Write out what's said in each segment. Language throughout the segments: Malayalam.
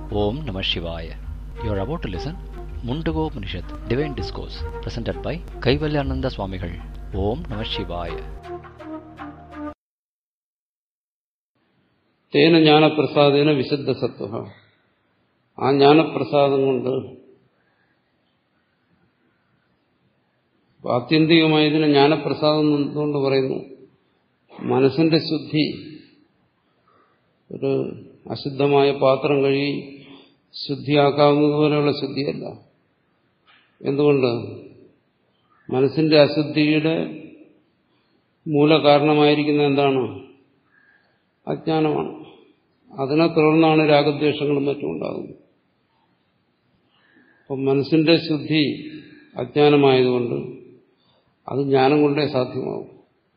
Om Namah Shivaya. You are about to listen Mundago Upanishad, Divine Discourse, presented by Kaivalyananda Swamigal. Om Namah Shivaya. തേന ജ്ഞാനപ്രസാദേന വിശുദ്ധ സത്വ ആ ജ്ഞാനപ്രസാദം കൊണ്ട് ആത്യന്തികമായി ഇതിനെ ജ്ഞാനപ്രസാദം എന്തുകൊണ്ട് പറയുന്നു മനസ്സിന്റെ ശുദ്ധി ഒരു അശുദ്ധമായ പാത്രം കഴുകി ശുദ്ധിയാക്കാവുന്നതുപോലെയുള്ള ശുദ്ധിയല്ല എന്തുകൊണ്ട് മനസ്സിന്റെ അശുദ്ധിയുടെ മൂലകാരണമായിരിക്കുന്ന എന്താണ് അജ്ഞാനമാണ് അതിനെ തുടർന്നാണ് രാഗദ്വേഷങ്ങളും മറ്റും ഉണ്ടാകുന്നത് അപ്പം മനസ്സിന്റെ ശുദ്ധി അജ്ഞാനമായതുകൊണ്ട് അത് ജ്ഞാനം കൊണ്ടേ സാധ്യമാവും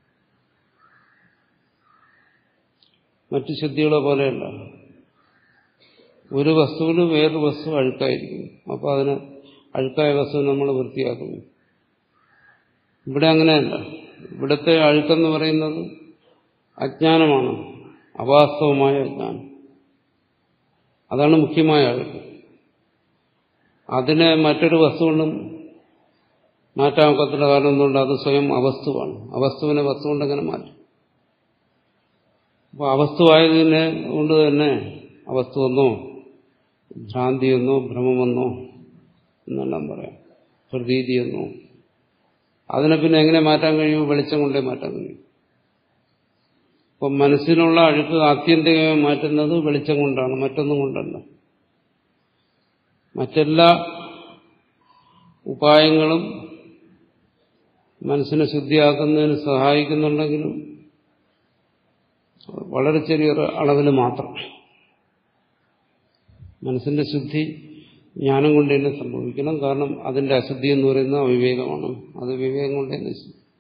മറ്റു ശുദ്ധികളെ പോലെയല്ല ഒരു വസ്തുവിന് വേറൊരു വസ്തു അഴുക്കായിരിക്കും അപ്പോൾ അതിന് അഴുക്കായ വസ്തു നമ്മൾ വൃത്തിയാക്കുന്നു ഇവിടെ അങ്ങനെയല്ല ഇവിടുത്തെ അഴുക്കെന്ന് പറയുന്നത് അജ്ഞാനമാണ് അവാസ്തവമായ അജ്ഞാനം അതാണ് മുഖ്യമായ അഴുക്ക് അതിനെ മറ്റൊരു വസ്തു കൊണ്ടും മാറ്റാൻ ഒക്കത്തില്ല കാരണം എന്തുകൊണ്ട് അത് സ്വയം അവസ്തുവാണ് അവസ്തുവിനെ വസ്തു കൊണ്ട് എങ്ങനെ മാറ്റും അപ്പോൾ അവസ്തുവായതിനെ കൊണ്ട് തന്നെ അവസ്തുവെന്നോ ഭ്രാന്തിയെന്നോ ഭ്രമമെന്നോ എന്നെല്ലാം പറയാം പ്രതീതിയെന്നോ അതിനെ പിന്നെ എങ്ങനെ മാറ്റാൻ കഴിയും വെളിച്ചം കൊണ്ടേ മാറ്റാൻ കഴിയും അപ്പം മനസ്സിനുള്ള അഴുക്ക് ആത്യന്തികമായി മാറ്റുന്നത് വെളിച്ചം കൊണ്ടാണ് മറ്റൊന്നും കൊണ്ടല്ല മറ്റെല്ലാ ഉപായങ്ങളും മനസ്സിനെ ശുദ്ധിയാക്കുന്നതിന് സഹായിക്കുന്നുണ്ടെങ്കിലും വളരെ ചെറിയൊരു അളവിൽ മാത്രം മനസ്സിന്റെ ശുദ്ധി ജ്ഞാനം കൊണ്ട് തന്നെ സംഭവിക്കണം കാരണം അതിന്റെ അശുദ്ധി എന്ന് പറയുന്നത് അവിവേകമാണ് അത് വിവേകം കൊണ്ട് തന്നെ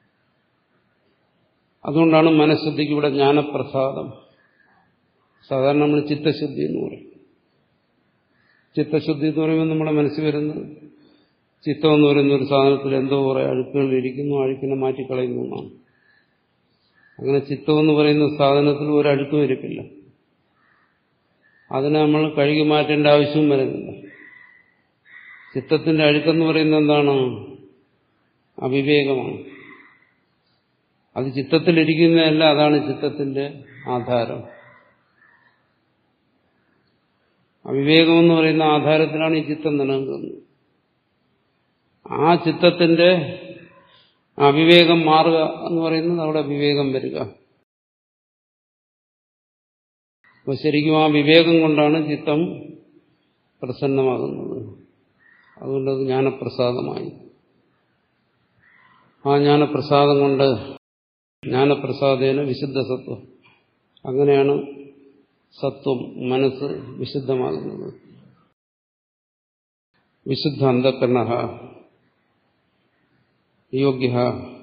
അതുകൊണ്ടാണ് മനഃശുദ്ധിക്ക് ഇവിടെ ജ്ഞാനപ്രസാദം സാധാരണ നമ്മൾ ചിത്തശുദ്ധി എന്ന് പറയും ചിത്തശുദ്ധി എന്ന് പറയുമ്പോൾ നമ്മുടെ മനസ്സിൽ വരുന്നത് ചിത്തം എന്ന് പറയുന്ന ഒരു സാധനത്തിൽ എന്തോ കുറെ അഴുക്കുകൾ ഇരിക്കുന്നു അഴുക്കിനെ മാറ്റിക്കളയുന്നു എന്നാണ് അങ്ങനെ ചിത്തം എന്ന് പറയുന്ന സാധനത്തിൽ ഒരു അഴുക്കും ഇരിപ്പില്ല അതിനെ നമ്മൾ കഴുകി മാറ്റേണ്ട ആവശ്യവും വരുന്നില്ല ചിത്തത്തിന്റെ അഴുക്കെന്ന് പറയുന്നത് എന്താണ് അവിവേകമാണ് അത് ചിത്തത്തിലിരിക്കുന്നതല്ല അതാണ് ചിത്തത്തിന്റെ ആധാരം അവിവേകം എന്ന് പറയുന്ന ആധാരത്തിലാണ് ഈ ചിത്തം നിലനിൽക്കുന്നത് ആ ചിത്തത്തിന്റെ അവിവേകം മാറുക എന്ന് പറയുന്നത് അവിടെ വിവേകം വരിക അപ്പോൾ ശരിക്കും ആ വിവേകം കൊണ്ടാണ് ചിത്തം പ്രസന്നമാകുന്നത് അതുകൊണ്ട് അത് ജ്ഞാനപ്രസാദമായി ആ ജ്ഞാനപ്രസാദം കൊണ്ട് ജ്ഞാനപ്രസാദേന വിശുദ്ധ സത്വം അങ്ങനെയാണ് സത്വം മനസ്സ് വിശുദ്ധമാകുന്നത് വിശുദ്ധ അന്ധകരണ യോഗ്യ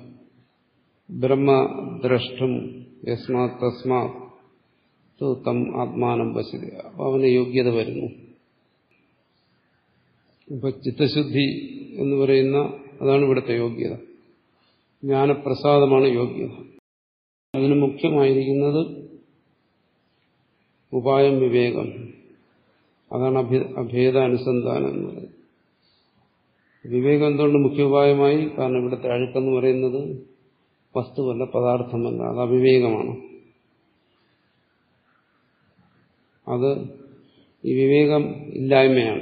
ബ്രഹ്മദ്രഷ്ടും യസ്മാത് തസ്മാത് തം ആത്മാനം പശ്യത അപ്പൊ അവന് യോഗ്യത വരുന്നു ഇപ്പൊ ചിത്തശുദ്ധി എന്ന് പറയുന്ന അതാണ് ഇവിടുത്തെ യോഗ്യത ജ്ഞാനപ്രസാദമാണ് യോഗ്യത അതിന് മുഖ്യമായിരിക്കുന്നത് ഉപായം വിവേകം അതാണ് അഭേദാനുസന്ധാനം എന്ന് പറയുന്നത് വിവേകം എന്തുകൊണ്ട് മുഖ്യ ഉപായമായി കാരണം ഇവിടുത്തെ അഴുക്കെന്ന് പറയുന്നത് വസ്തുവല്ല പദാർത്ഥമല്ല അത് അവിവേകമാണ് അത് ഈ വിവേകം ഇല്ലായ്മയാണ്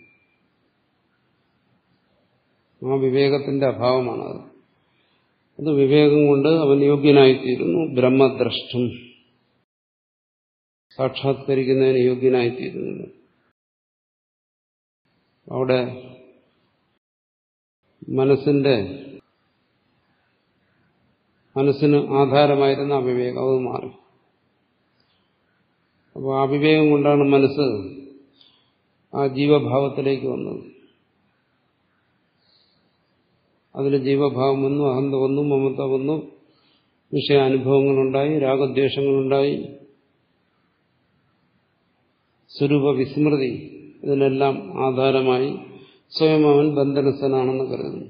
ആ വിവേകത്തിന്റെ അഭാവമാണത് അത് വിവേകം കൊണ്ട് അവൻ യോഗ്യനായിത്തീരുന്നു ബ്രഹ്മദ്രഷ്ടും സാക്ഷാത്കരിക്കുന്നതിന് യോഗ്യനായിത്തീരുന്നു അവിടെ മനസ്സിന്റെ മനസ്സിന് ആധാരമായിരുന്ന അവിവേകം അത് മാറി അപ്പോൾ ആ വിവേകം കൊണ്ടാണ് മനസ്സ് ആ ജീവഭാവത്തിലേക്ക് വന്നത് അതിൽ ജീവഭാവം വന്നു അഹന്ത വന്നു മമത വന്നു വിഷയാനുഭവങ്ങളുണ്ടായി രാഗദ്വേഷങ്ങളുണ്ടായി സ്വരൂപ വിസ്മൃതി ഇതിനെല്ലാം ആധാരമായി സ്വയം അവൻ ബന്ധനസ്ഥനാണെന്ന് കരുതുന്നു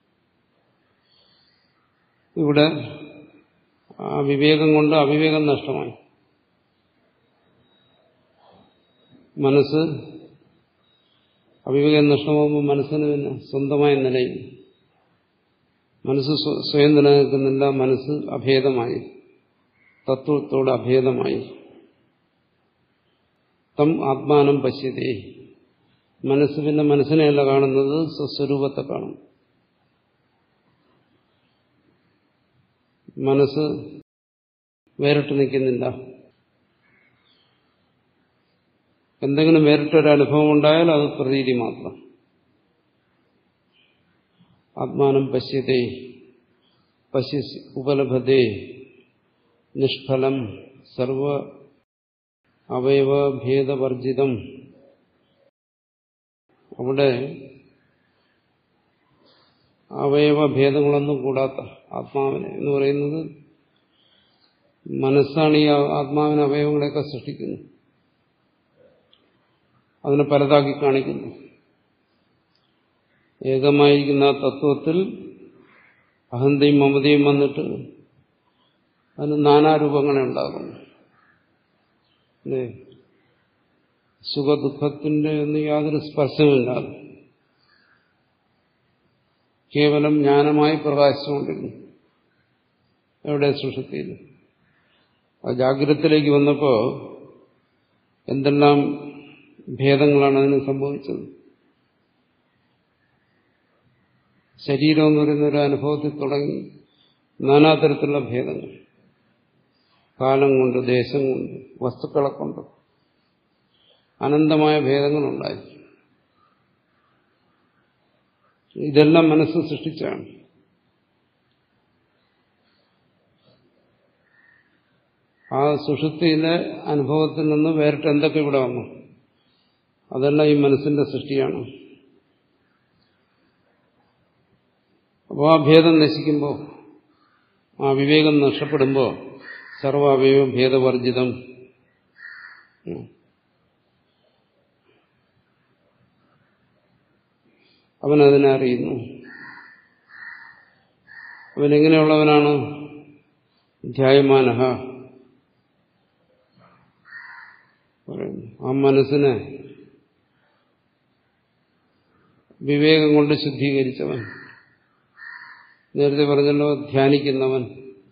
ഇവിടെ ആ വിവേകം കൊണ്ട് അവിവേകം നഷ്ടമായി മനസ്സ് അവിവേകം നഷ്ടമാകുമ്പോൾ മനസ്സിന് പിന്നെ സ്വന്തമായ നിലയിൽ മനസ്സ് സ്വയം നിലനിൽക്കുന്നില്ല മനസ്സ് അഭേദമായി തത്വത്തോട് അഭേദമായി തം ആത്മാനം പശ്യതേ മനസ്സ് പിന്നെ മനസ്സിനെയല്ല കാണുന്നത് സ്വസ്വരൂപത്തെ കാണും മനസ്സ് വേറിട്ട് നിൽക്കുന്നില്ല എന്തെങ്കിലും വേറിട്ടൊരനുഭവം ഉണ്ടായാൽ അത് പ്രതീതി മാത്രം ആത്മാനം പശ്യതേ പശ്യ ഉപലഭതേ നിഷ്ഫലം സർവ അവയവഭേദവർജിതം അവിടെ അവയവഭേദങ്ങളൊന്നും കൂടാത്ത ആത്മാവിനെ എന്ന് പറയുന്നത് മനസ്സാണ് ഈ ആത്മാവിന് അവയവങ്ങളെയൊക്കെ സൃഷ്ടിക്കുന്നത് അതിനെ പലതാക്കി കാണിക്കുന്നു ഏകമായിരിക്കുന്ന ആ തത്വത്തിൽ അഹന്തയും മമതയും വന്നിട്ട് അതിന് നാനാരൂപങ്ങളെ ഉണ്ടാകുന്നു അല്ലേ സുഖദുഃഖത്തിന്റെ ഒന്നും യാതൊരു സ്പർശവുമില്ലാതെ കേവലം ജ്ഞാനമായി പ്രകാശിച്ചുകൊണ്ടിരുന്നു എവിടെ സുഷുതിയിൽ ആ ജാഗ്രതത്തിലേക്ക് വന്നപ്പോൾ എന്തെല്ലാം ഭേദങ്ങളാണ് അതിന് സംഭവിച്ചത് ശരീരം എന്ന് പറയുന്ന ഒരു അനുഭവത്തിൽ തുടങ്ങി നാനാതരത്തിലുള്ള ഭേദങ്ങൾ കാലം കൊണ്ട് ദേശം കൊണ്ട് വസ്തുക്കളെ കൊണ്ട് അനന്തമായ ഭേദങ്ങളുണ്ടായി ഇതെല്ലാം മനസ്സ് സൃഷ്ടിച്ചാണ് ആ സുഷുപ്തിയിലെ അനുഭവത്തിൽ നിന്ന് വേറിട്ട് എന്തൊക്കെ ഇവിടെ വന്നു അതെല്ലാം ഈ മനസ്സിന്റെ സൃഷ്ടിയാണ് അപ്പോൾ ആ ഭേദം നശിക്കുമ്പോൾ ആ വിവേകം നഷ്ടപ്പെടുമ്പോൾ സർവാവയവ ഭേദവർജിതം അവനതിനെ അറിയുന്നു അവനെങ്ങനെയുള്ളവനാണ് ധ്യായമാനഹ ആ മനസ്സിനെ വിവേകം കൊണ്ട് ശുദ്ധീകരിച്ചവൻ നേരത്തെ പറഞ്ഞല്ലോ ധ്യാനിക്കുന്നവൻ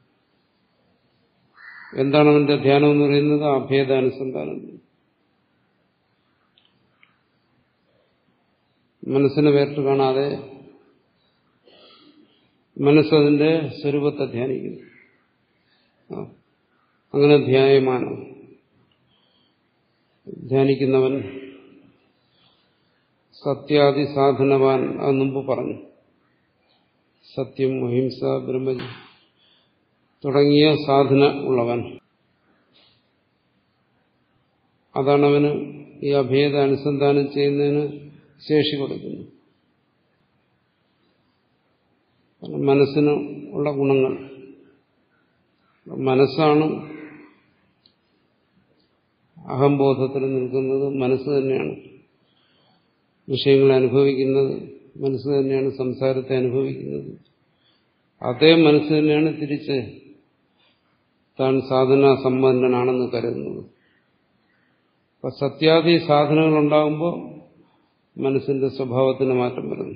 എന്താണ് അവന്റെ ധ്യാനം എന്ന് പറയുന്നത് അഭേദാനുസന്ധാനം മനസ്സിനെ വേറിട്ട് കാണാതെ മനസ്സതിന്റെ സ്വരൂപത്തെ ധ്യാനിക്കുന്നു അങ്ങനെ ധ്യായമാനം ധ്യാനിക്കുന്നവൻ സത്യാദി സാധനവാൻ അത് മുമ്പ് പറഞ്ഞു സത്യം അഹിംസ ബ്രഹ്മജി തുടങ്ങിയ സാധന ഉള്ളവൻ അതാണ് അവന് ഈ അഭേദ അനുസന്ധാനം ചെയ്യുന്നതിന് ശേഷി കൊടുക്കുന്നു മനസ്സിന് ഉള്ള ഗുണങ്ങൾ മനസ്സാണ് അഹംബോധത്തിൽ നിൽക്കുന്നത് മനസ്സ് തന്നെയാണ് വിഷയങ്ങളെ അനുഭവിക്കുന്നത് മനസ്സ് തന്നെയാണ് സംസാരത്തെ അനുഭവിക്കുന്നത് അതേ മനസ്സ് തന്നെയാണ് തിരിച്ച് താൻ സാധന സമ്പന്നനാണെന്ന് കരുതുന്നത് അപ്പൊ സത്യാദി സാധനങ്ങൾ ഉണ്ടാകുമ്പോൾ മനസ്സിന്റെ സ്വഭാവത്തിന് മാറ്റം വരുന്നു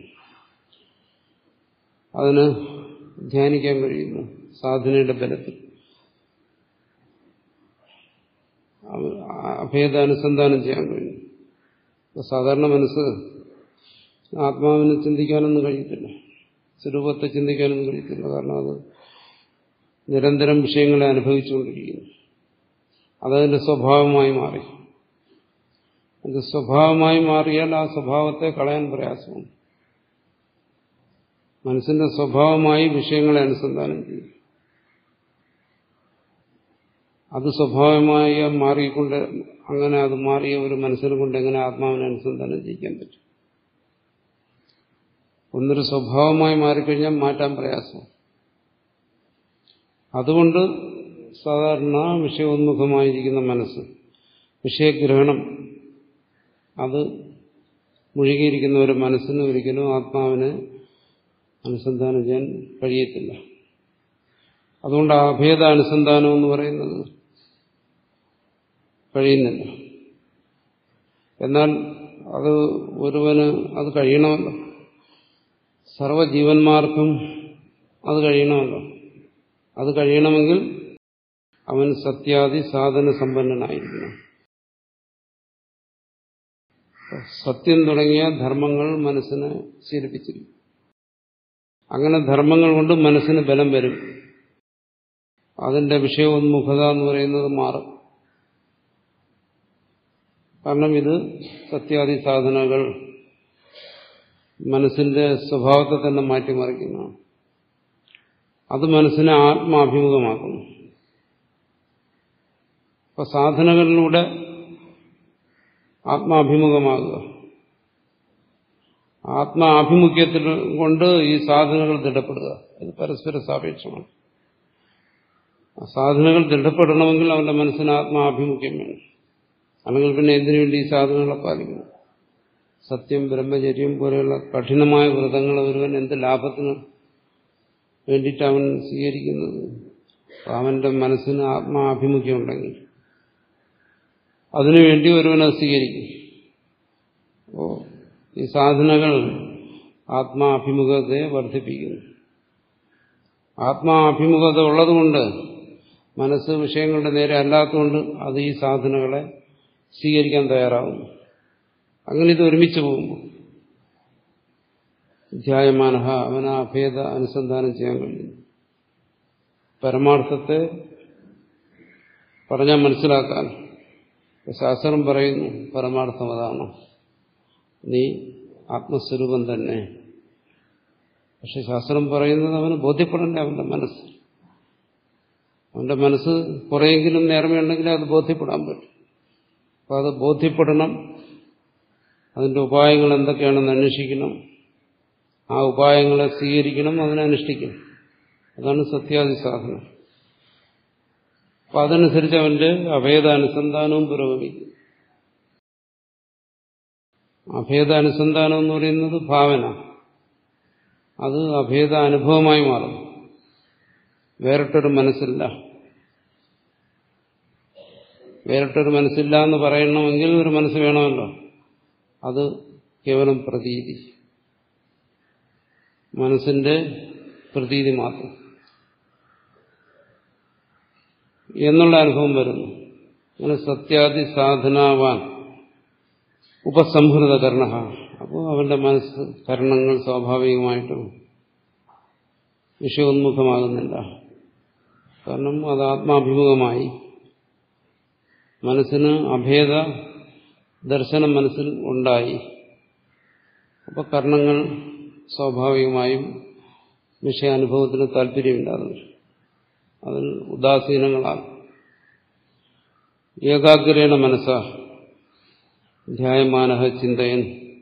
അതിന് ധ്യാനിക്കാൻ കഴിയുന്നു സാധനയുടെ ബലത്തിൽ അഭേദാനുസന്ധാനം ചെയ്യാൻ കഴിയും സാധാരണ മനസ്സ് ആത്മാവിനെ ചിന്തിക്കാനൊന്നും കഴിയത്തില്ല സ്വരൂപത്തെ ചിന്തിക്കാനൊന്നും കഴിയത്തില്ല കാരണം അത് നിരന്തരം വിഷയങ്ങളെ അനുഭവിച്ചുകൊണ്ടിരിക്കുന്നു അതതിന്റെ സ്വഭാവമായി മാറി അത് സ്വഭാവമായി മാറിയാൽ ആ സ്വഭാവത്തെ കളയാൻ പ്രയാസമാണ് മനസ്സിന്റെ സ്വഭാവമായി വിഷയങ്ങളെ അനുസന്ധാനം ചെയ്യും അത് സ്വഭാവമായി മാറിക്കൊണ്ട് അങ്ങനെ അത് മാറിയ ഒരു മനസ്സിനെ കൊണ്ട് എങ്ങനെ ആത്മാവിനെ അനുസന്ധാനം ചെയ്യിക്കാൻ പറ്റും ഒന്നൊരു സ്വഭാവമായി മാറിക്കഴിഞ്ഞാൽ മാറ്റാൻ പ്രയാസം അതുകൊണ്ട് സാധാരണ വിഷയോന്മുഖമായിരിക്കുന്ന മനസ്സ് വിഷയഗ്രഹണം അത് മുഴുകിയിരിക്കുന്ന ഒരു മനസ്സിന് ഒരിക്കലും ആത്മാവിനെ അനുസന്ധാനം ചെയ്യാൻ കഴിയത്തില്ല അതുകൊണ്ട് അഭേദ അനുസന്ധാനം എന്ന് പറയുന്നത് കഴിയുന്നില്ല എന്നാൽ അത് ഒരുവന് അത് കഴിയണമല്ലോ സർവജീവന്മാർക്കും അത് കഴിയണമല്ലോ അത് കഴിയണമെങ്കിൽ അവൻ സത്യാദി സാധന സമ്പന്നനായിരിക്കണം സത്യം തുടങ്ങിയ ധർമ്മങ്ങൾ മനസ്സിനെ ശീലിപ്പിച്ചിരിക്കും അങ്ങനെ ധർമ്മങ്ങൾ കൊണ്ട് മനസ്സിന് ബലം വരും അതിന്റെ വിഷയോന്മുഖത എന്ന് പറയുന്നത് മാറും കാരണം ഇത് സത്യാദി സാധനകൾ മനസ്സിന്റെ സ്വഭാവത്തെ തന്നെ മാറ്റിമറിക്കുന്നതാണ് അത് മനസ്സിനെ ആത്മാഭിമുഖമാക്കുന്നു അപ്പൊ സാധനകളിലൂടെ ആത്മാഭിമുഖമാകുക ആത്മാഭിമുഖ്യത്തിൽ കൊണ്ട് ഈ സാധനങ്ങൾ ദൃഢപ്പെടുക ഇത് പരസ്പര സാപേക്ഷമാണ് ആ സാധനങ്ങൾ ദൃഢപ്പെടണമെങ്കിൽ അവന്റെ മനസ്സിന് ആത്മാഭിമുഖ്യം വേണം അല്ലെങ്കിൽ പിന്നെ എന്തിനു വേണ്ടി ഈ സാധനങ്ങളെ പാലിക്കുന്നു സത്യം ബ്രഹ്മചര്യം പോലെയുള്ള കഠിനമായ വ്രതങ്ങൾ ഒരുവൻ എന്ത് ലാഭത്തിന് വേണ്ടിയിട്ട് അവൻ സ്വീകരിക്കുന്നത് അവന്റെ മനസ്സിന് ആത്മാഭിമുഖ്യം ഉണ്ടെങ്കിൽ അതിനുവേണ്ടി ഒരുവൻ അത് സ്വീകരിക്കും അപ്പോ ഈ സാധനകൾ ആത്മാഭിമുഖതയെ വർദ്ധിപ്പിക്കുന്നു ആത്മാഭിമുഖത ഉള്ളതുകൊണ്ട് മനസ്സ് വിഷയങ്ങളുടെ നേരെ അല്ലാത്തതുകൊണ്ട് അത് ഈ സാധനങ്ങളെ സ്വീകരിക്കാൻ തയ്യാറാവുന്നു അങ്ങനെ ഇത് ഒരുമിച്ച് പോകുമ്പോൾ ധ്യായമാന അവന് അഭേദ അനുസന്ധാനം ചെയ്യാൻ കഴിയുന്നു പരമാർത്ഥത്തെ പറഞ്ഞാൽ മനസ്സിലാക്കാൻ ശാസ്ത്രം പറയുന്നു പരമാർത്ഥം അതാണ് നീ ആത്മസ്വരൂപം തന്നെ പക്ഷെ ശാസ്ത്രം പറയുന്നത് അവന് ബോധ്യപ്പെടണ്ടേ അവന്റെ മനസ്സ് അവന്റെ മനസ്സ് കുറെയെങ്കിലും നേർമയുണ്ടെങ്കിൽ അത് ബോധ്യപ്പെടാൻ പറ്റും അപ്പോൾ അത് ബോധ്യപ്പെടണം അതിന്റെ ഉപായങ്ങൾ എന്തൊക്കെയാണെന്ന് അന്വേഷിക്കണം ആ ഉപായങ്ങളെ സ്വീകരിക്കണം അതിനനുഷ്ഠിക്കണം അതാണ് സത്യാദി സാധനം അപ്പൊ അതനുസരിച്ച് അവന്റെ അഭേദാനുസന്ധാനവും പുരോഗമിക്കും അഭേദാനുസന്ധാനം എന്ന് പറയുന്നത് ഭാവന അത് അഭേദ അനുഭവമായി മാറും വേറിട്ടൊരു മനസ്സില്ല വേറിട്ടൊരു മനസ്സില്ല എന്ന് പറയണമെങ്കിൽ ഒരു മനസ്സ് വേണമല്ലോ അത് കേവലം പ്രതീതി മനസ്സിന്റെ പ്രതീതി മാത്രം എന്നുള്ള അനുഭവം വരുന്നു അങ്ങനെ സത്യാദി സാധനാവാൻ ഉപസംഹൃത കർണ അപ്പോൾ അവന്റെ മനസ്സ് കരണങ്ങൾ സ്വാഭാവികമായിട്ടും വിഷയോന്മുഖമാകുന്നില്ല കാരണം അത് ആത്മാഭിമുഖമായി മനസ്സിന് അഭേദ ദർശനം മനസ്സിൽ ഉണ്ടായി അപ്പോൾ കർണങ്ങൾ സ്വാഭാവികമായും വിഷയാനുഭവത്തിന് താല്പര്യമില്ലാതെ അതിൽ ഉദാസീനങ്ങളാകും ഏകാഗ്രേണ മനസ്സ ധ്യായമാനഹ ചിന്തയൻ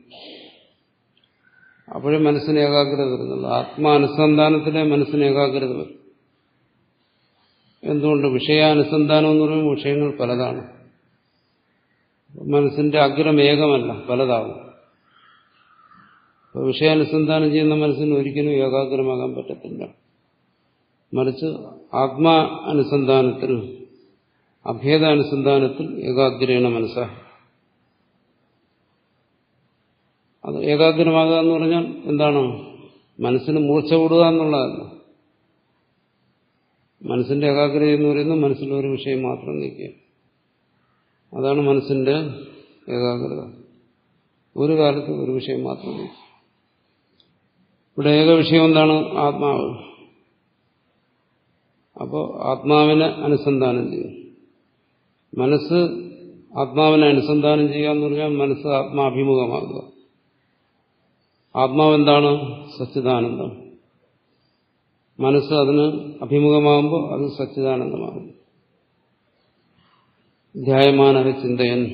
അപ്പോഴേ മനസ്സിന് ഏകാഗ്രത വരുന്നുള്ളൂ ആത്മാനുസന്ധാനത്തിലെ മനസ്സിന് ഏകാഗ്രത വരും എന്തുകൊണ്ട് വിഷയാനുസന്ധാനം എന്ന് പറയുമ്പോൾ വിഷയങ്ങൾ പലതാണ് മനസ്സിന്റെ അഗ്രം ഏകമല്ല പലതാവും അപ്പോൾ വിഷയാനുസന്ധാനം ചെയ്യുന്ന മനസ്സിന് ഒരിക്കലും ഏകാഗ്രമാകാൻ പറ്റത്തില്ല മറിച്ച് ആത്മാ അനുസന്ധാനത്തിൽ അഭേദാനുസന്ധാനത്തിൽ ഏകാഗ്രേണ മനസ്സ അത് ഏകാഗ്രമാകുക എന്ന് പറഞ്ഞാൽ എന്താണ് മനസ്സിന് മൂർച്ച കൂടുക എന്നുള്ളതല്ല മനസ്സിന്റെ ഏകാഗ്രത എന്ന് പറയുന്നത് മനസ്സിൽ ഒരു വിഷയം മാത്രം നിൽക്കുക അതാണ് മനസ്സിന്റെ ഏകാഗ്രത ഒരു കാലത്ത് ഒരു വിഷയം മാത്രം നിൽക്കുക ഇവിടെ ഏക വിഷയം എന്താണ് ആത്മാവ് അപ്പോൾ ആത്മാവിനെ അനുസന്ധാനം ചെയ്യും മനസ്സ് ആത്മാവിനെ അനുസന്ധാനം ചെയ്യുക എന്ന് പറഞ്ഞാൽ മനസ്സ് ആത്മാഭിമുഖമാകുക ആത്മാവ് എന്താണ് സച്ചിദാനന്ദം മനസ്സ് അതിന് അഭിമുഖമാകുമ്പോൾ അത് സച്ചിദാനന്ദമാകും ധ്യായമാനഹ ചിന്തയൻ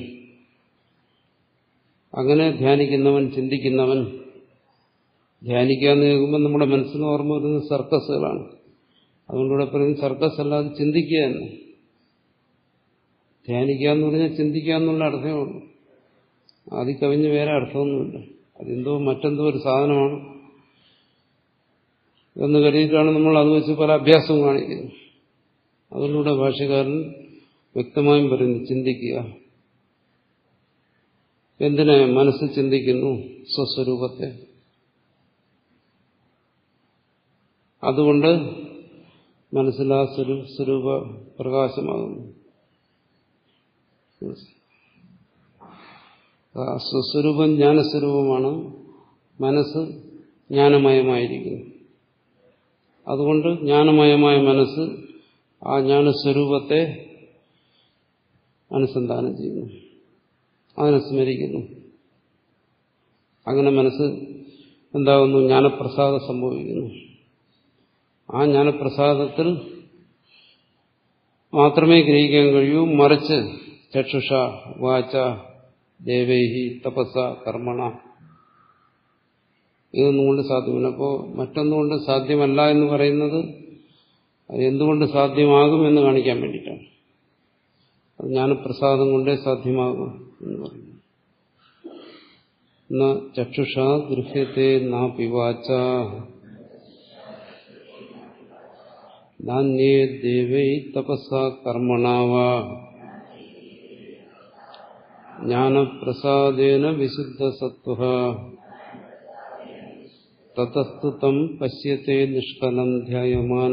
അങ്ങനെ ധ്യാനിക്കുന്നവൻ ചിന്തിക്കുന്നവൻ ധ്യാനിക്കാന്ന് കേൾക്കുമ്പോൾ നമ്മുടെ മനസ്സിന് ഓർമ്മ വരുന്നത് സർക്കസുകളാണ് അതുകൊണ്ടിവിടെ പറയുന്നത് സർക്കസ് അല്ലാതെ ചിന്തിക്കുക തന്നെ ധ്യാനിക്കുക എന്ന് പറഞ്ഞാൽ ചിന്തിക്കുക എന്നുള്ള അർത്ഥമേ ഉള്ളൂ അതിൽ കവിഞ്ഞ് വേറെ അർത്ഥമൊന്നുമില്ല അതെന്തോ മറ്റെന്തോ ഒരു സാധനമാണ് എന്ന് കരുതിയിട്ടാണ് നമ്മൾ അത് വെച്ച് പല അഭ്യാസവും കാണിക്കുന്നത് അതിലൂടെ ഭാഷകാരൻ വ്യക്തമായും പറയുന്നു ചിന്തിക്കുക എന്തിനെ മനസ്സ് ചിന്തിക്കുന്നു സ്വസ്വരൂപത്തെ അതുകൊണ്ട് മനസ്സിലാ സ്വരൂപ പ്രകാശമാകുന്നു സ്വസ്വരൂപം ജ്ഞാനസ്വരൂപമാണ് മനസ്സ് ജ്ഞാനമയമായിരിക്കുന്നു അതുകൊണ്ട് ജ്ഞാനമയമായ മനസ്സ് ആ ജ്ഞാനസ്വരൂപത്തെ അനുസന്ധാനം ചെയ്യുന്നു അതിനെ സ്മരിക്കുന്നു അങ്ങനെ മനസ്സ് എന്താകുന്നു ജ്ഞാനപ്രസാദം സംഭവിക്കുന്നു ആ ജ്ഞാനപ്രസാദത്തിൽ മാത്രമേ ഗ്രഹിക്കാൻ കഴിയൂ മറിച്ച് ചക്ഷുഷ വാച ദേവൈഹി തപസ കർമ്മണ ഇതൊന്നും കൊണ്ട് സാധ്യമല്ല അപ്പോൾ മറ്റൊന്നുകൊണ്ട് സാധ്യമല്ല എന്ന് പറയുന്നത് അത് എന്തുകൊണ്ട് സാധ്യമാകും എന്ന് കാണിക്കാൻ വേണ്ടിയിട്ടാണ് അത് ജ്ഞാനപ്രസാദം കൊണ്ടേ സാധ്യമാകും എന്ന് പറയുന്നു ചക്ഷുഷ ഗൃഹ്യത്തെ നാ പിവാച്ച നാന്യേ ദേവൈ തപസ കർമ്മണാവ ജ്ഞാനപ്രസാദേന വിശുദ്ധ സത്വ തതസ്തു തം പശ്യത്തെ നിഷ്കലം ധ്യായമാന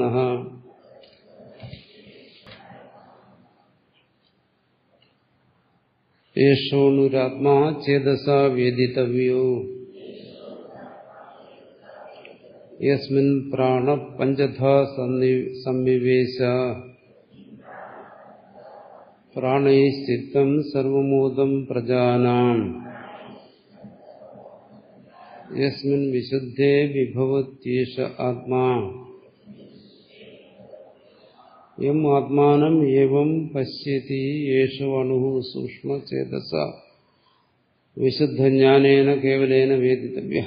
യേശോണുരാത്മാ ചേതസ വേദിതവ്യോ യസ്മിൻ പ്രാണ പഞ്ചധാ സന്നിവേശ പ്രാണൈശ്ചിത്തം സർവമോദം പ്രജാനാം യസ്മിൻ വിശുദ്ധേ വിഭവത്യേഷ ആത്മാ യം ആത്മാനം ഏവം പശ്യതി യേശു അണു സൂക്ഷ്മചേതസ വിശുദ്ധജ്ഞാനേന കേവലേന വേദിതവ്യ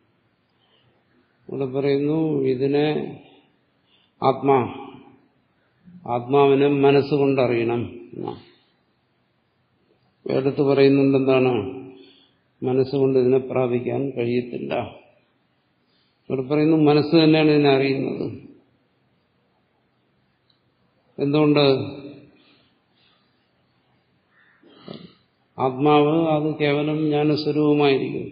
ഇവിടെ പറയുന്നു ഇതിനെ ആത്മാ ആത്മാവിനെ മനസ്സുകൊണ്ടറിയണം വേദത്ത് പറയുന്നുണ്ട് എന്താണ് മനസ്സുകൊണ്ട് ഇതിനെ പ്രാപിക്കാൻ കഴിയത്തില്ല ഇവിടെ പറയുന്നു മനസ്സ് തന്നെയാണ് ഇതിനെ അറിയുന്നത് എന്തുകൊണ്ട് ആത്മാവ് അത് കേവലം ജ്ഞാനസ്വരൂപമായിരിക്കും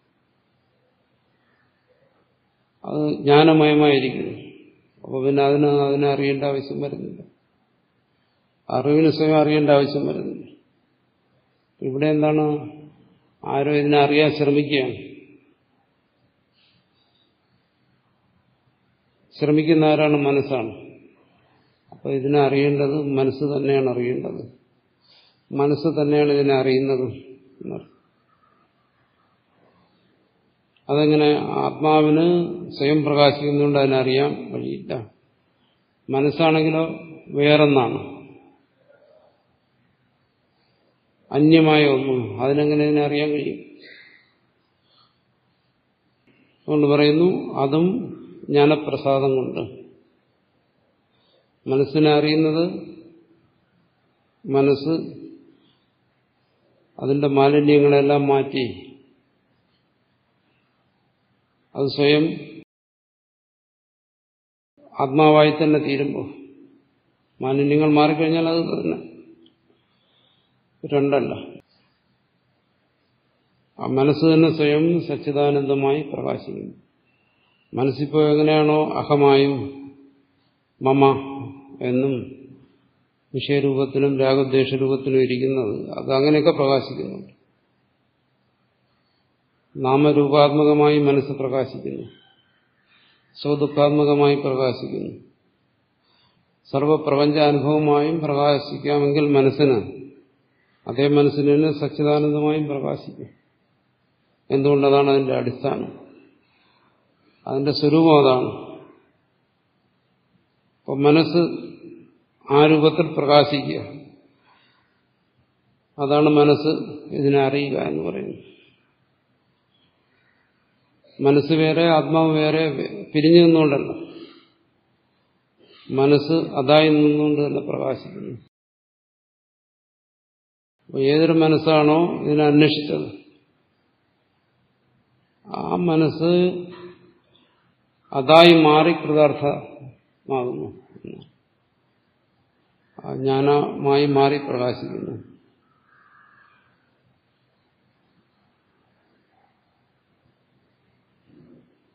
അത് ജ്ഞാനമയമായിരിക്കുന്നു അപ്പോൾ പിന്നെ അതിന് അതിനെ അറിയേണ്ട ആവശ്യം വരുന്നില്ല അറിവിന് സ്വയം അറിയേണ്ട ആവശ്യം വരുന്നില്ല ഇവിടെ എന്താണ് ആരോ ഇതിനെ അറിയാൻ ശ്രമിക്കുകയാണ് ശ്രമിക്കുന്ന ആരാണ് മനസ്സാണ് അപ്പോൾ ഇതിനെ അറിയേണ്ടത് മനസ്സ് തന്നെയാണ് അറിയേണ്ടത് മനസ്സ് തന്നെയാണ് ഇതിനെ അറിയുന്നത് എന്നർത്ഥം അതെങ്ങനെ ആത്മാവിന് സ്വയം പ്രകാശിക്കുന്നുകൊണ്ട് അതിനറിയാൻ വഴിയില്ല മനസ്സാണെങ്കിലോ വേറൊന്നാണ് അന്യമായ ഒന്നും അതിനെങ്ങനെ ഇതിനെ അറിയാൻ കഴിയും അതുകൊണ്ട് പറയുന്നു അതും ജ്ഞാനപ്രസാദം കൊണ്ട് മനസ്സിനെ അറിയുന്നത് മനസ്സ് അതിന്റെ മാലിന്യങ്ങളെല്ലാം മാറ്റി അത് സ്വയം ആത്മാവായി തന്നെ തീരുമ്പോൾ മാലിന്യങ്ങൾ മാറിക്കഴിഞ്ഞാൽ അത് തന്നെ രണ്ടല്ല ആ മനസ്സ് തന്നെ സ്വയം സച്ചിദാനന്ദമായി പ്രകാശിക്കുന്നു മനസ്സിപ്പോൾ എങ്ങനെയാണോ അഹമായും മമ എന്നും വിഷയരൂപത്തിലും രാഗദ്വേഷരൂപത്തിലും ഇരിക്കുന്നത് അത് അങ്ങനെയൊക്കെ പ്രകാശിക്കുന്നുണ്ട് നാമരൂപാത്മകമായി മനസ്സ് പ്രകാശിക്കുന്നു സ്വദുഃഖാത്മകമായി പ്രകാശിക്കുന്നു സർവപ്രപഞ്ചാനുഭവമായും പ്രകാശിക്കാമെങ്കിൽ മനസ്സിന് അതേ മനസ്സിന് തന്നെ സച്ചിദാനന്ദമായും പ്രകാശിക്കും എന്തുകൊണ്ടതാണ് അതിന്റെ അടിസ്ഥാനം അതിന്റെ സ്വരൂപം അതാണ് അപ്പം മനസ്സ് ആ രൂപത്തിൽ പ്രകാശിക്കുക അതാണ് മനസ്സ് ഇതിനെ അറിയുക എന്ന് പറയുന്നത് മനസ്സ് വേറെ ആത്മാവ് വേറെ പിരിഞ്ഞു നിന്നുകൊണ്ടല്ല മനസ്സ് അതായി നിന്നുകൊണ്ട് തന്നെ പ്രകാശിക്കുന്നു ഏതൊരു മനസ്സാണോ ഇതിനെ അന്വേഷിച്ചത് ആ മനസ്സ് അതായി മാറി കൃതാർത്ഥമാകുന്നു ജ്ഞാനമായി മാറി പ്രകാശിക്കുന്നു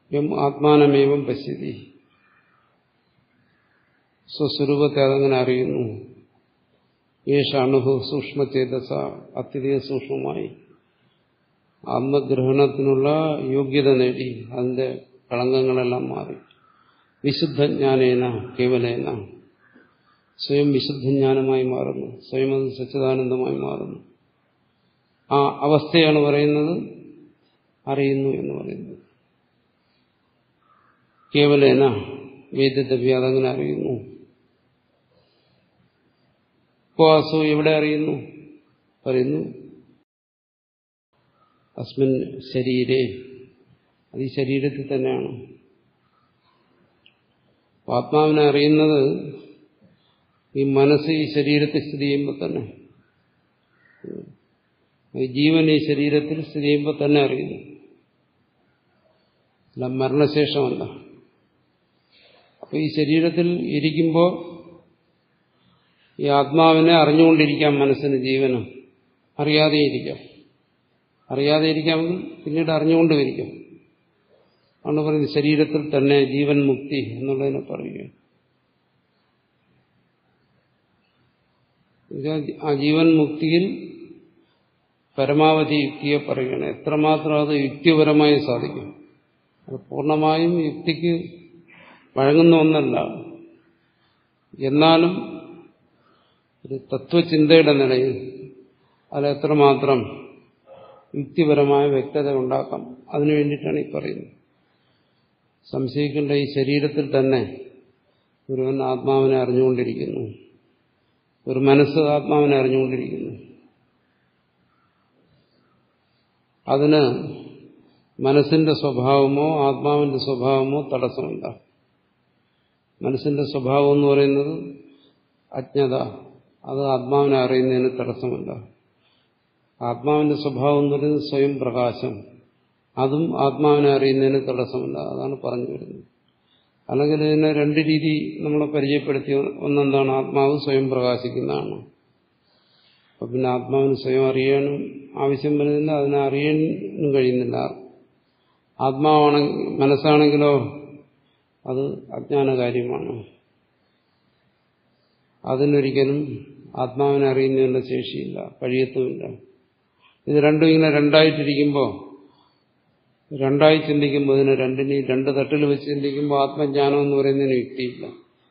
എം ആത്മാനമേവം പശ്യതി സ്വസ്വരൂപത്തെ അതങ്ങനെ അറിയുന്നു യേശ അണുഹു സൂക്ഷ്മചേതസ അത്യധിക സൂക്ഷ്മമായി ആത്മഗ്രഹണത്തിനുള്ള യോഗ്യത നേടി അതിന്റെ കളങ്കങ്ങളെല്ലാം മാറി വിശുദ്ധജ്ഞാനേന കേവലേന സ്വയം വിശുദ്ധജ്ഞാനമായി മാറുന്നു സ്വയം അത് സച്ചിദാനന്ദമായി മാറുന്നു ആ അവസ്ഥയാണ് പറയുന്നത് അറിയുന്നു എന്ന് പറയുന്നത് കേവലേന വേദ്യദ്രവ്യ അതങ്ങനെ അറിയുന്നു ഉപവാസവും എവിടെ അറിയുന്നു പറയുന്നു അസ്മിൻ ശരീരേ അത് ഈ ശരീരത്തിൽ തന്നെയാണ് ആത്മാവിനെ അറിയുന്നത് ഈ മനസ്സ് ഈ ശരീരത്തിൽ സ്ഥിതി ചെയ്യുമ്പോൾ തന്നെ ജീവൻ ഈ ശരീരത്തിൽ സ്ഥിതി ചെയ്യുമ്പോൾ തന്നെ അറിയുന്നു അല്ല മരണശേഷമല്ല അപ്പൊ ഈ ശരീരത്തിൽ ഇരിക്കുമ്പോൾ ഈ ആത്മാവിനെ അറിഞ്ഞുകൊണ്ടിരിക്കാം മനസ്സിന് ജീവനും അറിയാതെ ഇരിക്കാം അറിയാതെ ഇരിക്കാമെങ്കിൽ പിന്നീട് അറിഞ്ഞുകൊണ്ടും ഇരിക്കാം ആണ് പറയുന്നത് ശരീരത്തിൽ തന്നെ ജീവൻ മുക്തി എന്നുള്ളതിനെ പറയുക ആ ജീവൻ മുക്തിയിൽ പരമാവധി യുക്തിയെ പറയുകയാണ് എത്രമാത്രം അത് യുക്തിപരമായി സാധിക്കും അത് പൂർണ്ണമായും യുക്തിക്ക് വഴങ്ങുന്ന ഒന്നല്ല എന്നാലും ഒരു തത്വചിന്തയുടെ നിലയിൽ അത് എത്രമാത്രം യുക്തിപരമായ വ്യക്തത ഉണ്ടാക്കാം അതിനു വേണ്ടിയിട്ടാണ് ഈ പറയുന്നത് സംശയിക്കേണ്ട ഈ ശരീരത്തിൽ തന്നെ ഒരുവൻ ആത്മാവിനെ അറിഞ്ഞുകൊണ്ടിരിക്കുന്നു ഒരു മനസ്സ് ആത്മാവിനെ അറിഞ്ഞുകൊണ്ടിരിക്കുന്നു അതിന് മനസ്സിന്റെ സ്വഭാവമോ ആത്മാവിന്റെ സ്വഭാവമോ തടസ്സമില്ല മനസ്സിന്റെ സ്വഭാവം എന്ന് പറയുന്നത് അജ്ഞത അത് ആത്മാവിനെ അറിയുന്നതിന് തടസ്സമല്ല ആത്മാവിന്റെ സ്വഭാവം എന്ന് പറയുന്നത് സ്വയം പ്രകാശം അതും ആത്മാവിനെ അറിയുന്നതിന് തടസ്സമല്ല അതാണ് പറഞ്ഞു വരുന്നത് അല്ലെങ്കിൽ ഇതിനെ രണ്ട് രീതി നമ്മളെ പരിചയപ്പെടുത്തി ഒന്നെന്താണ് ആത്മാവ് സ്വയം പ്രകാശിക്കുന്നതാണ് അപ്പൊ പിന്നെ ആത്മാവിന് സ്വയം അറിയാനും ആവശ്യം വരുന്നില്ല അതിനെ അറിയാനും കഴിയുന്നില്ല ആത്മാവാണെങ്കിൽ മനസ്സാണെങ്കിലോ അത് അജ്ഞാന കാര്യമാണ് അതിനൊരിക്കലും ആത്മാവിനെ അറിയുന്നതിനുള്ള ശേഷിയില്ല കഴിയത്തുമില്ല ഇത് രണ്ടും ഇങ്ങനെ രണ്ടായിട്ടിരിക്കുമ്പോൾ രണ്ടായി ചിന്തിക്കുമ്പോൾ ഇതിനെ രണ്ടിനെയും രണ്ട് തട്ടിൽ വെച്ച് ചിന്തിക്കുമ്പോൾ ആത്മജ്ഞാനം എന്ന് പറയുന്നതിന് യുക്തിയില്ല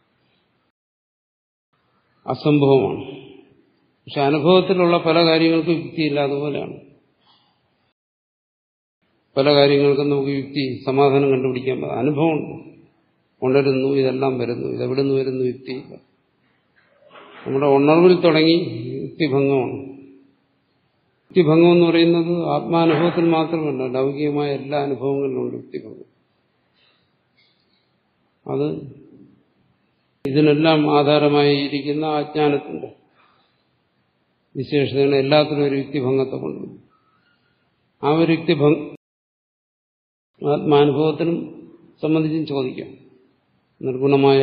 അസംഭവമാണ് പക്ഷെ അനുഭവത്തിലുള്ള പല കാര്യങ്ങൾക്കും യുക്തിയില്ല അതുപോലെയാണ് പല കാര്യങ്ങൾക്കും നമുക്ക് യുക്തി സമാധാനം കണ്ടുപിടിക്കാൻ പറ്റും അനുഭവമുണ്ട് ഉണരുന്നു ഇതെല്ലാം വരുന്നു ഇതെവിടെ നിന്ന് വരുന്നു യുക്തിയില്ല നമ്മുടെ ഉണർവിൽ തുടങ്ങി യുക്തിഭംഗമാണ് യുക്തിഭംഗം എന്ന് പറയുന്നത് ആത്മാനുഭവത്തിൽ മാത്രമല്ല ലൗകികമായ എല്ലാ അനുഭവങ്ങളിലുണ്ട് യുക്തിഭംഗം അത് ഇതിനെല്ലാം ആധാരമായി ഇരിക്കുന്ന അജ്ഞാനത്തിന്റെ വിശേഷതകൾ എല്ലാത്തിനും ഒരു യുക്തിഭംഗത്തെ കൊണ്ടു ആ ഒരു യുക്തിഭംഗ ആത്മാനുഭവത്തിനും സംബന്ധിച്ചും ചോദിക്കാം നിർഗുണമായ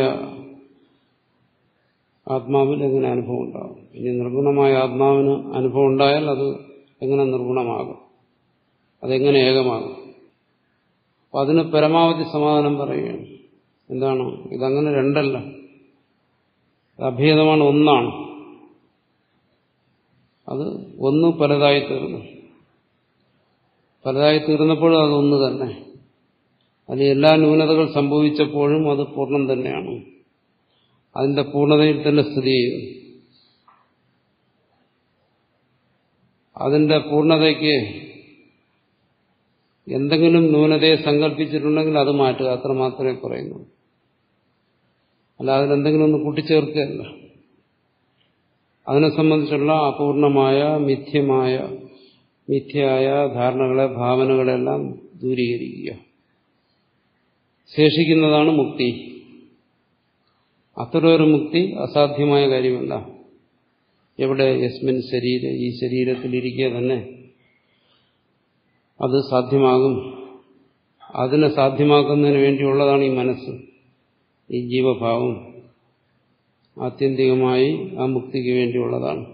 ആത്മാവിൽ എങ്ങനെ അനുഭവം ഉണ്ടാകും ഇനി നിർഗുണമായ ആത്മാവിന് അനുഭവം ഉണ്ടായാൽ അത് എങ്ങനെ നിർഗുണമാകും അതെങ്ങനെ ഏകമാകും അപ്പം അതിന് പരമാവധി സമാധാനം പറയുകയാണ് എന്താണ് ഇതങ്ങനെ രണ്ടല്ല അഭേദമാണ് ഒന്നാണ് അത് ഒന്ന് പലതായി തീർന്നു പലതായി തീർന്നപ്പോഴും അത് ഒന്ന് തന്നെ അതിൽ എല്ലാ ന്യൂനതകൾ സംഭവിച്ചപ്പോഴും അത് പൂർണ്ണം തന്നെയാണ് അതിന്റെ പൂർണ്ണതയിൽ തന്നെ സ്ഥിതി ചെയ്യുന്നു അതിന്റെ പൂർണ്ണതയ്ക്ക് എന്തെങ്കിലും ന്യൂനതയെ സങ്കല്പിച്ചിട്ടുണ്ടെങ്കിൽ അത് മാറ്റുക അത്ര മാത്രമേ പറയുന്നു അല്ല അതിലെന്തെങ്കിലും ഒന്ന് കൂട്ടിച്ചേർക്കുകയല്ല അതിനെ സംബന്ധിച്ചുള്ള അപൂർണമായ മിഥ്യമായ മിഥ്യയായ ധാരണകളെ ഭാവനകളെല്ലാം ദൂരീകരിക്കുക ശേഷിക്കുന്നതാണ് മുക്തി അത്തരമൊരു മുക്തി അസാധ്യമായ കാര്യമല്ല എവിടെ യസ്മിൻ ശരീര ഈ ശരീരത്തിലിരിക്കുക തന്നെ അത് സാധ്യമാകും അതിനെ സാധ്യമാക്കുന്നതിന് വേണ്ടിയുള്ളതാണ് ഈ മനസ്സ് ഈ ജീവഭാവം ആത്യന്തികമായി ആ മുക്തിക്ക് വേണ്ടിയുള്ളതാണ്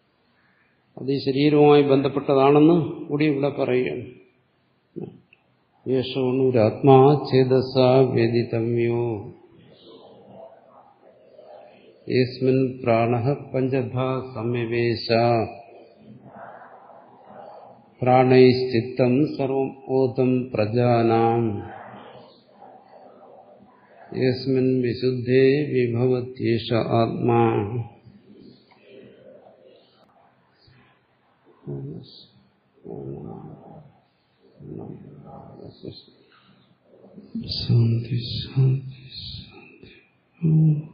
അത് ഈ ശരീരവുമായി ബന്ധപ്പെട്ടതാണെന്ന് കൂടി ഇവിടെ പറയുകയാണ് യേശോണുരാത്മാ ചേതസ വ്യതിതമ്യോ യസ്മിൻ പ്രാണ പഞ്ചധ സമ്യവേശ പ്രാണൈശ്ചിത്തം സർവം ഓതം പ്രജാനാം യസ്മിൻ വിശുദ്ധേ വിഭവത്യേഷ ആത്മാ ശാന്തി ശാന്തി ശാന്തി